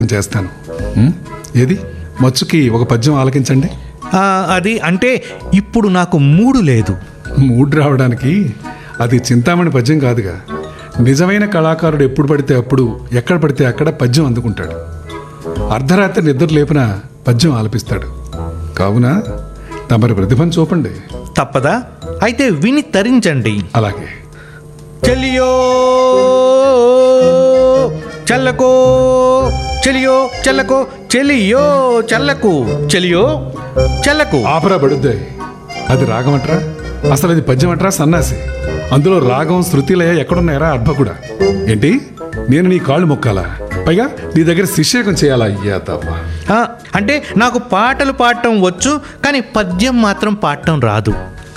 చేస్తాను ఉం? ఏది మచ్చుకి ఒక పద్యం ఆలకించండి ఆ, అది అంటే ఇప్పుడు నాకు మూడు లేదు మూడ్ రావడానికి అది చింతామణి పద్యం కాదుగా నిజమైన కళాకారుడు ఎప్పుడు పడితే అప్పుడు ఎక్కడ పడితే అక్కడ పద్యం అందుకుంటాడు అర్ధరాత్రి నిద్ర లేపిన పద్యం ఆలపిస్తాడు కావున తమరి ప్రతిభను చూపండి తప్పదా అయితే విని తరించండి అలాగే చెలియో చల్లకో చెలియో చల్లకో చెలియో చల్లకు చెలియో చల్లకు ఆపరా పడుద్దాయి అది రాగమంటరా అసలు అది పద్యం అంటరా సన్నాసి అందులో రాగం శృతిలయ ఎక్కడున్నాయరా అర్భకుడా ఏంటి నేను నీ కాళ్ళు మొక్కాలా పైగా నీ దగ్గర శిష్యకం చేయాలా అయ్యా తప్ప ఆ, అంటే నాకు పాటలు పాడటం వచ్చు కానీ పద్యం మాత్రం పాడటం రాదు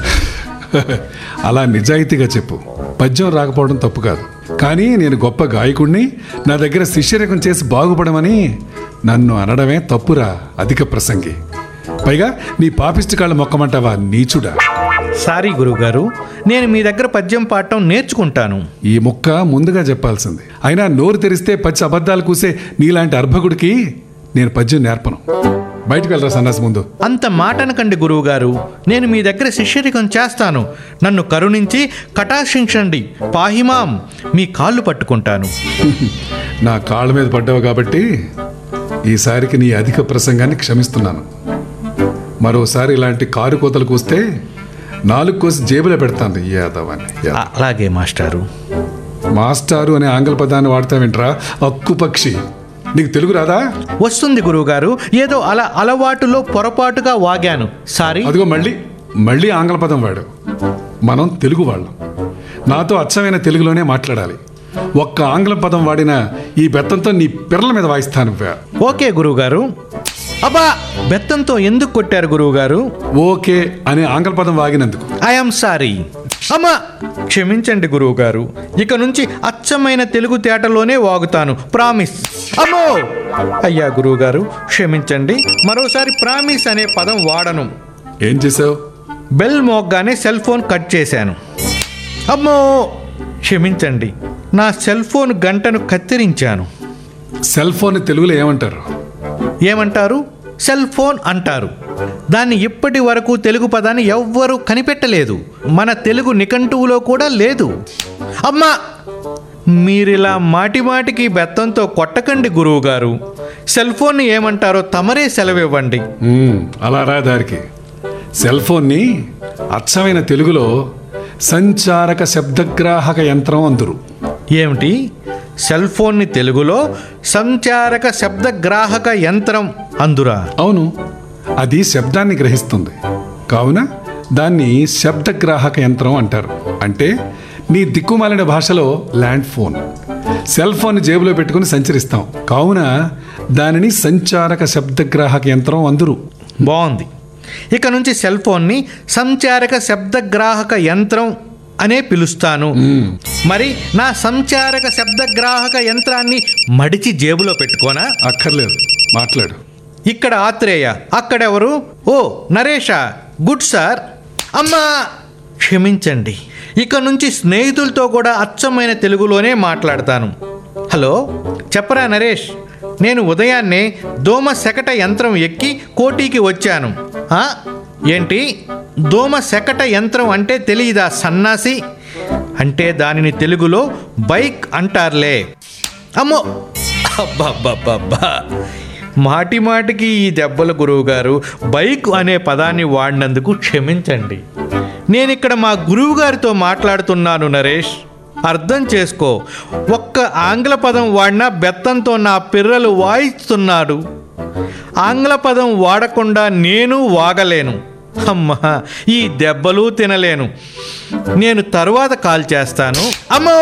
అలా నిజాయితీగా చెప్పు పద్యం రాకపోవడం తప్పు కాదు కానీ నేను గొప్ప గాయకుడిని నా దగ్గర శిష్యరకం చేసి బాగుపడమని నన్ను అనడమే తప్పురా అధిక ప్రసంగి పైగా నీ పాపిష్టి కాళ్ళు మొక్కమంటావా నీచుడా సారీ గురువుగారు నేను మీ దగ్గర పద్యం పాడటం నేర్చుకుంటాను ఈ ముక్క ముందుగా చెప్పాల్సింది అయినా నోరు తెరిస్తే పచ్చి అబద్ధాలు కూసే నీలాంటి అర్భకుడికి నేను పద్యం నేర్పను బయటకు వెళ్ళరా సన్నాసి ముందు అంత మాటనకండి గురువుగారు నేను మీ దగ్గర శిష్యరికం చేస్తాను నన్ను కరుణించి కటాక్షించండి పాహిమాం మీ కాళ్ళు పట్టుకుంటాను నా కాళ్ళ మీద పడ్డావు కాబట్టి ఈసారికి నీ అధిక ప్రసంగాన్ని క్షమిస్తున్నాను మరోసారి ఇలాంటి కారు కోతలు కూస్తే నాలుగు కోసి జేబులో పెడతాను ఈ యాదవాన్ని యా- అ- అలాగే మాస్టారు మాస్టారు అనే ఆంగ్ల పదాన్ని వాడతావేంట్రా అక్కు పక్షి నీకు తెలుగు రాదా వస్తుంది గురువుగారు ఏదో అలా అలవాటులో పొరపాటుగా వాగాను సారీ అదిగో మళ్ళీ మళ్ళీ ఆంగ్ల పదం వాడు మనం తెలుగు వాళ్ళం నాతో అచ్చమైన తెలుగులోనే మాట్లాడాలి ఒక్క ఆంగ్ల పదం వాడిన ఈ బెత్తంతో నీ పిర్రల మీద వాయిస్తాను వ్యా. ఓకే గురువుగారు అబ్బా బెత్తంతో ఎందుకు కొట్టారు గురువుగారు ఓకే అనే ఆంగ్ల పదం వాగినందుకు ఐఎమ్ సారీ అమ్మా క్షమించండి గురువుగారు ఇక నుంచి అచ్చమైన తెలుగు తేటలోనే వాగుతాను ప్రామిస్ అమ్మో అయ్యా గురువుగారు క్షమించండి మరోసారి ప్రామిస్ అనే పదం వాడను ఏం చేసావు బెల్ మోగ్గానే సెల్ ఫోన్ కట్ చేశాను అమ్మో క్షమించండి నా సెల్ ఫోన్ గంటను కత్తిరించాను సెల్ ఫోన్ తెలుగులో ఏమంటారు ఏమంటారు సెల్ ఫోన్ అంటారు దాన్ని ఇప్పటి వరకు తెలుగు పదాన్ని ఎవ్వరూ కనిపెట్టలేదు మన తెలుగు నిఘంటువులో కూడా లేదు అమ్మా మీరిలా మాటి మాటికి బెత్తంతో కొట్టకండి గురువుగారు సెల్ ఫోన్ని ఏమంటారో తమరే సెలవివ్వండి మ్మ్, అలా రా దారికి సెల్ ఫోన్ని అచ్చమైన తెలుగులో సంచారక శబ్దగ్రాహక యంత్రం అందురు ఏమిటి సెల్ ఫోన్ని తెలుగులో సంచారక శబ్దగ్రాహక యంత్రం అందురా అవును అది శబ్దాన్ని గ్రహిస్తుంది కావున దాన్ని శబ్దగ్రాహక యంత్రం అంటారు అంటే నీ దిక్కుమాలిన భాషలో ల్యాండ్ ఫోన్ సెల్ ఫోన్ జేబులో పెట్టుకుని సంచరిస్తాం కావున దానిని సంచారక శబ్దగ్రాహక యంత్రం అందురు బాగుంది ఇక నుంచి సెల్ ఫోన్ని సంచారక శబ్దగ్రాహక యంత్రం అనే పిలుస్తాను మరి నా సంచారక శబ్దగ్రాహక యంత్రాన్ని మడిచి జేబులో పెట్టుకోనా అక్కర్లేదు మాట్లాడు ఇక్కడ ఆత్రేయ అక్కడెవరు ఓ నరేష గుడ్ సార్ అమ్మా క్షమించండి ఇక నుంచి స్నేహితులతో కూడా అచ్చమైన తెలుగులోనే మాట్లాడతాను హలో చెప్పరా నరేష్ నేను ఉదయాన్నే దోమ శకట యంత్రం ఎక్కి కోటీకి వచ్చాను ఆ? ఏంటి దోమ శకట యంత్రం అంటే తెలియదా సన్నాసి అంటే దానిని తెలుగులో బైక్ అంటారులే అమ్మో అబ్బబ్బబ్బబ్బా మాటి మాటికి ఈ దెబ్బల గురువు గారు బైక్ అనే పదాన్ని వాడినందుకు క్షమించండి నేను ఇక్కడ మా గురువు గారితో మాట్లాడుతున్నాను నరేష్ అర్థం చేసుకో ఒక్క ఆంగ్ల పదం వాడినా బెత్తంతో నా పిర్రలు వాయిస్తున్నాడు ఆంగ్ల పదం వాడకుండా నేను వాగలేను అమ్మా ఈ దెబ్బలు తినలేను నేను తరువాత కాల్ చేస్తాను అమ్మో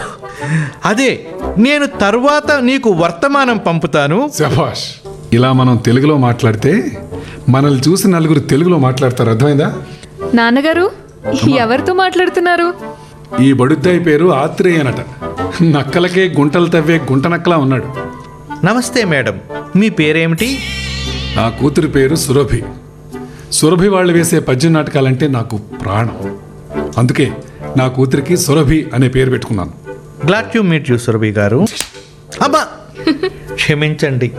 అదే నేను తరువాత నీకు వర్తమానం పంపుతాను శభాష్ ఇలా మనం తెలుగులో మాట్లాడితే మనల్ని చూసి నలుగురు తెలుగులో మాట్లాడతారు అర్థమైందా నాన్నగారు ఎవరితో మాట్లాడుతున్నారు ఈ బడుద్దాయి పేరు ఆత్రేయనట నక్కలకే గుంటలు తవ్వే గుంట నక్కలా ఉన్నాడు నమస్తే మేడం మీ పేరేమిటి నా కూతురి పేరు సురభి సురభి వాళ్ళు వేసే పద్యం నాటకాలంటే నాకు ప్రాణం అందుకే నా కూతురికి సురభి అనే పేరు పెట్టుకున్నాను glad you meet you Surabhi garu అబ్బా క్షమించండి